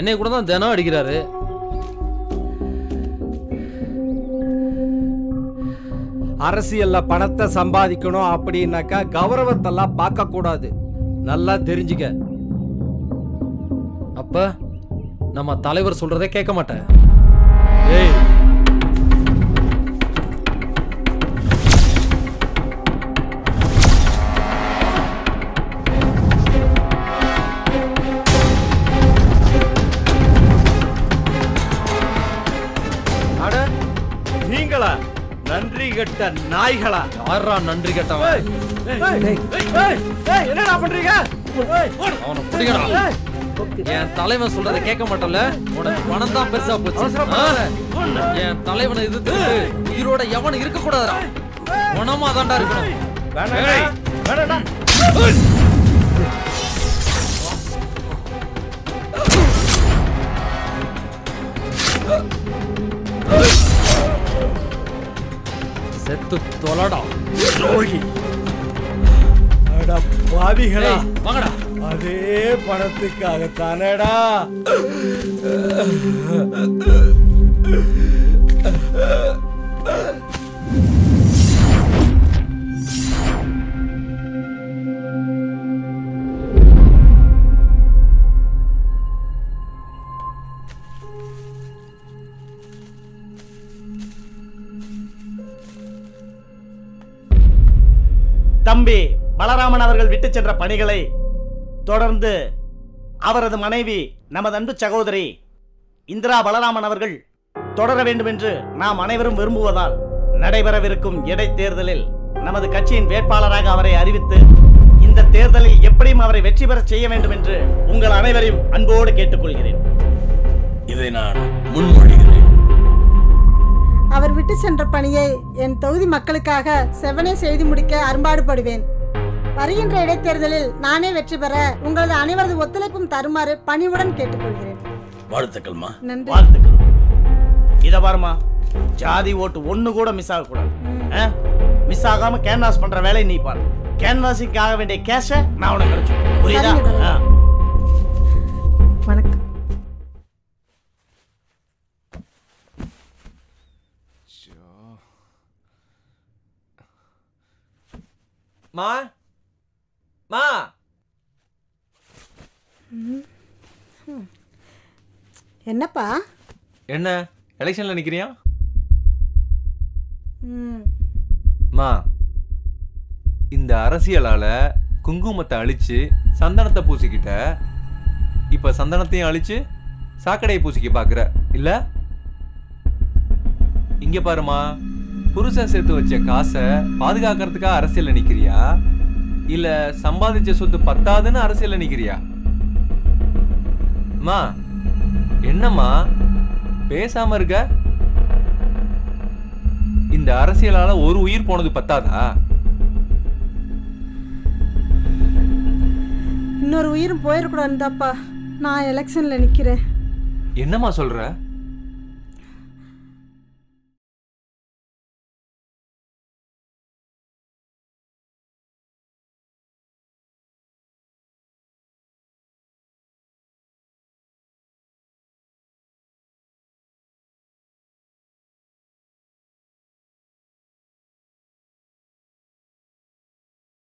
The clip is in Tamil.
என்னைய கூட தான் தினம் அடிக்கிறாரு அரசியல்ல பணத்தை சம்பாதிக்கணும் அப்படின்னாக்கா கௌரவத்தெல்லாம் பார்க்க கூடாது நல்லா தெரிஞ்சுக்க அப்ப நம்ம தலைவர் சொல்றதே கேட்க மாட்டேன் ஏய் அட நீங்களா நன்றி கெட்ட நாய்களா யாரா நன்றி கேட்டவன் என்னடா பண்றீங்க அவனை பிடிக்கடா ஏய், என் தலைவன் சொல்றதை கேட்க மாட்டல உனக்கு பணம் தான் பெருசா போச்சு அவசரப்படாத. ஆ? என் தலைவனை எதிர்த்து உயிரோட எவனும் இருக்க கூடாதுடா குணமா தான்டா இருக்கணும் வேணாடா, ஏய். வேணாடா. செத்து தொலடா துரோகி அட பாவிகளா ஏய், வாங்கடா அதே பணத்துக்காக தானடா தம்பி பலராமன் அவர்கள் விட்டு சென்ற பணிகளை தொடர்ந்து அவரது மனைவி நமது அன்பு சகோதரி இந்திரா பலராமன் அவர்கள் தொடர வேண்டும் என்று நாம் அனைவரும் விரும்புவதால் நடைபெறவிருக்கும் இடைத்தேர்தலில் நமது கட்சியின் வேட்பாளராக அவரை அறிவித்து இந்த தேர்தலில் எப்படியும் அவரை வெற்றி பெறச் செய்ய வேண்டும் என்று உங்கள் அனைவரையும் அன்போடு கேட்டுக்கொள்கிறேன் இதை நான் முன்மொழிகிறேன் அவர் விட்டு சென்ற பணியை என் தொகுதி மக்களுக்காக செவனே செய்து முடிக்க அரும்பாடுபடுவேன் வருகின்ற இடைத்தேர்தலில் நானே வெற்றி பெற உங்களது அனைவரது ஒத்துழைப்பும் தருமாறு பணிவுடன் கேட்டுக்கொள்கிறேன் வாழ்த்துக்கள்மா நன்றி வாழ்த்துக்கள் இத பாருமா ஜாதி ஓட்டு ஒண்ணு கூட மிஸ் ஆகக்கூடாது மிஸ் ஆகாம கேன்வாஸ் பண்ற வேலையை நீ பாரு கேன்வாசிங் ஆக வேண்டிய கேஷ நான் உனக்கு கிடைச்சு புரியுதா சரிங்க. ஆ. வணக்கம் மா மா என்னப்பா என்ன எலெக்ஷன்ல நிக்கிறியா ம் மா இந்த அரசியலால குங்குமத்தை அழிச்சு சந்தனத்தை பூசிக்கிட்ட இப்ப சந்தனத்தையும் அழிச்சு சாக்கடையை பூசிக்க பாக்குற இல்ல இங்க பாருமா புருஷன் சேர்த்து வச்ச காசை பாதுகாக்கிறதுக்காக அரசியல்ல நிக்கிறியா இல்ல சம்பாதிச்ச சொத்து பத்தாதுன்னு அரசியல்ல நிக்கிறியா மா என்னம்மா பேசாம இருக்க இந்த அரசியலால ஒரு உயிர் போனது பத்தாதா இன்னொரு உயிரும் போயிடக்கூடாதுதாப்பா நான் எலெக்ஷன்ல நிக்கிறேன் என்னம்மா சொல்ற